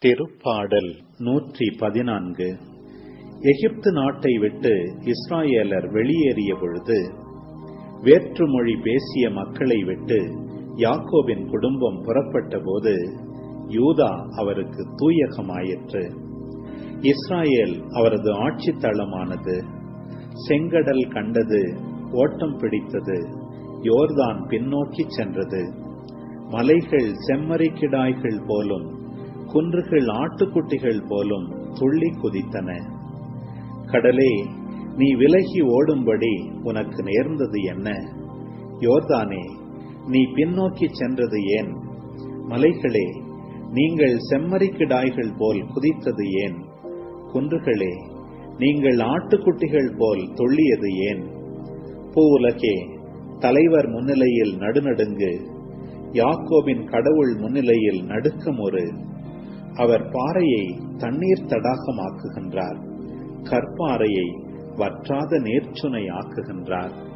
திருப்பாடல் நூற்றி பதினான்கு எகிப்து நாட்டை விட்டு இஸ்ராயேலர் வெளியேறிய பொழுது வேற்றுமொழி பேசிய மக்களை விட்டு யாக்கோபின் குடும்பம் புறப்பட்ட போது யூதா அவருக்கு தூயகமாயிற்று இஸ்ராயேல் அவரது ஆட்சி தளமானது செங்கடல் கண்டது ஓட்டம் பிடித்தது யோர்தான் பின்னோக்கி சென்றது மலைகள் செம்மறிக்கிடாய்கள் போலும் குன்றுகள் ஆட்டுக்குட்டிகள் போலும் துள்ளி குதித்தன கடலே நீ விலகி ஓடும்படி உனக்கு நேர்ந்தது என்ன யோர்தானே நீ பின்னோக்கி சென்றது ஏன் மலைகளே நீங்கள் செம்மறிக்கிடாய்கள் போல் குதித்தது ஏன் குன்றுகளே நீங்கள் ஆட்டுக்குட்டிகள் போல் துள்ளியது ஏன் பூவுலகே தலைவர் முன்னிலையில் நடுநடுங்கு யாக்கோபின் கடவுள் முன்னிலையில் நடுக்கமுறு அவர் பாறையை தண்ணீர் தடாகமாக்குகின்றார் கற்பாறையை வற்றாத நேர்ச்சுனை ஆக்குகின்றார்